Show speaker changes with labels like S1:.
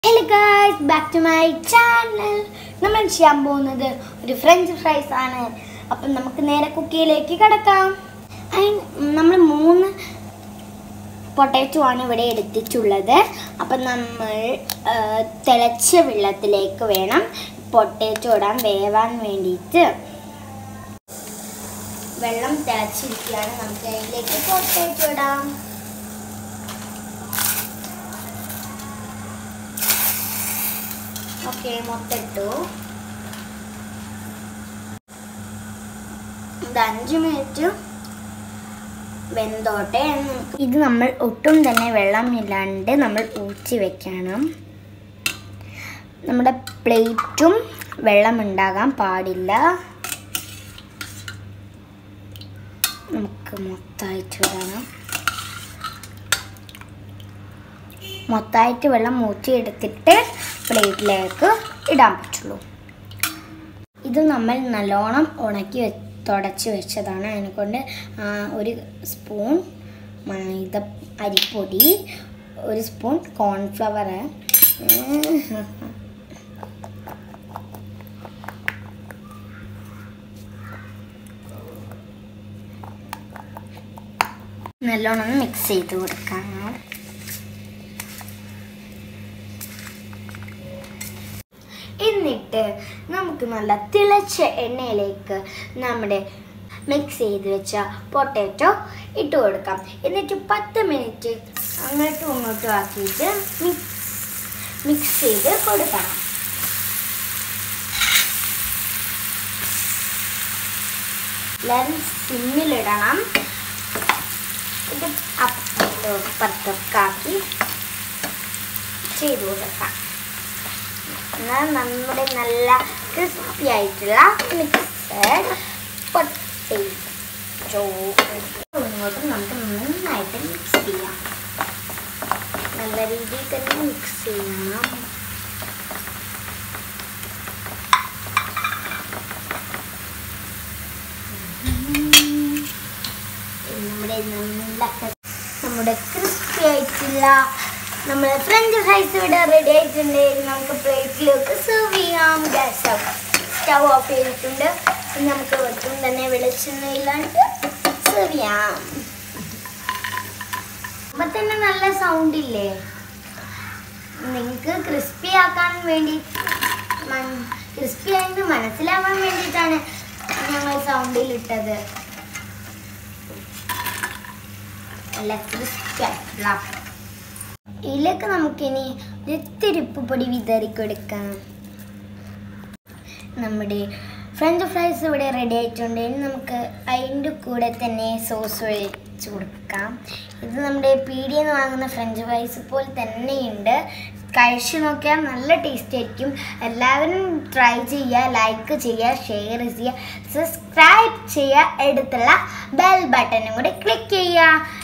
S1: hello guys back to my channel നമ്മൾ ചെയ്യാൻ പോകുന്നത് ഒരു ഫ്രഞ്ച് ഫ്രൈസ് ആണ് അപ്പം നമുക്ക് നേരെ കുക്കിയിലേക്ക് കിടക്കാം നമ്മൾ മൂന്ന് പൊട്ടാറ്റോ ആണ് ഇവിടെ എടുത്തിട്ടുള്ളത് അപ്പം നമ്മൾ ആ, തിളച്ച വെള്ളത്തിലേക്ക് വേണം പൊട്ടാറ്റോ ഇടാൻ വേവാൻ വേണ്ടിയിട്ട് വെള്ളം തിളച്ചിരിക്കുകയാണ് നമുക്ക് അതിലേക്ക് പൊട്ടാറ്റോ ഇടാം ഓക്കെ മൊത്തം ഇട്ടു ഇത് അഞ്ച് മിനിറ്റ് വെന്തോട്ടെ നമുക്ക് ഇത് നമ്മൾ ഒട്ടും തന്നെ വെള്ളമില്ലാണ്ട് നമ്മൾ ഊറ്റി വെക്കണം നമ്മുടെ പ്ലേറ്റും വെള്ളം ഉണ്ടാകാൻ പാടില്ല നമുക്ക് മൊത്തമായിട്ട് ഇടണം മൊത്തമായിട്ട് വെള്ളം മൂറ്റിയെടുത്തിട്ട് പ്ലേറ്റിലേക്ക് ഇടാൻ പറ്റുള്ളൂ ഇത് നമ്മൾ നല്ലോണം ഉണക്കി വെ തുടച്ച് വെച്ചതാണ് അതിനെക്കൊണ്ട് ആ, ഒരു സ്പൂൺ മൈദ അരിപ്പൊടി ഒരു സ്പൂൺ കോൺഫ്ലവർ നല്ലോണം ഒന്ന് മിക്സ് ചെയ്ത് കൊടുക്കാം എന്നിട്ട് നമുക്ക് നല്ല തിളച്ച എണ്ണയിലേക്ക് നമ്മുടെ മിക്സ് ചെയ്ത് വെച്ച പൊട്ടാറ്റോ ഇട്ട് കൊടുക്കാം എന്നിട്ട് പത്ത് മിനിറ്റ് അങ്ങോട്ടും ഇങ്ങോട്ടും ആക്കിയിട്ട് മിക്സ് മിക്സ് ചെയ്ത് കൊടുക്കണം എല്ലാവരും സിമ്മിലിടണം ഇത് അപ്പുറത്തൊക്കെ ആക്കി ചെയ്ത് കൊടുക്കാം എന്നാൽ നമ്മുടെ നല്ല ക്രിസ്പി ആയിട്ടുള്ള മിക്സഡ് പൊട്ടേറ്റോ ഇങ്ങോട്ടും നമുക്ക് നന്നായിട്ട് മിക്സ് ചെയ്യാം നല്ല രീതിയിൽ തന്നെ മിക്സ് ചെയ്യണം നമ്മുടെ നല്ല നമ്മുടെ ക്രിസ്പി ആയിട്ടുള്ള നമ്മുടെ ഫ്രഞ്ച് ഫ്രൈസ് ഇവിടെ റെഡി ആയിട്ടുണ്ട് ഇനി നമുക്ക് പ്ലേറ്റിലേക്ക് സെർവ് ചെയ്യാം ഗ്യാസ് സ്റ്റവ് സ്റ്റവ് ഓഫ് ചെയ്തിട്ടുണ്ട് ഇനി നമുക്ക് ഒട്ടും തന്നെ വെളിച്ചെണ്ണ ഇല്ലാണ്ട് സെർവ് ചെയ്യാം അപ്പൊ തന്നെ നല്ല സൗണ്ട് ഇല്ലേ നിങ്ങൾക്ക് ക്രിസ്പി ആക്കാൻ വേണ്ടി ക്രിസ്പി ആയിട്ട് മനസ്സിലാവാൻ വേണ്ടിയിട്ടാണ് ഞങ്ങൾ സൗണ്ടിൽ ഇട്ടത് നല്ല ക്രിസ്പി ആയിട്ടുള്ള ഇതിലേക്ക് നമുക്കിനി ഇത്തിരി ഉപ്പുപൊടി വിതറി കൊടുക്കാം നമ്മുടെ ഫ്രഞ്ച് ഫ്രൈസ് ഇവിടെ റെഡി ആയിട്ടുണ്ട് ഇനി നമുക്ക് അതിൻ്റെ കൂടെ തന്നെ സോസ് ഒഴിച്ച് കൊടുക്കാം ഇത് നമ്മുടെ പീടിയിൽ നിന്ന് വാങ്ങുന്ന ഫ്രഞ്ച് ഫ്രൈസ് പോലെ തന്നെയുണ്ട് കഴിച്ചു നോക്കിയാൽ നല്ല ടേസ്റ്റ് ആയിരിക്കും എല്ലാവരും ട്രൈ ചെയ്യുക ലൈക്ക് ചെയ്യുക ഷെയർ ചെയ്യുക സബ്സ്ക്രൈബ് ചെയ്യുക എടുത്തുള്ള ബെൽ ബട്ടണും കൂടി ക്ലിക്ക് ചെയ്യുക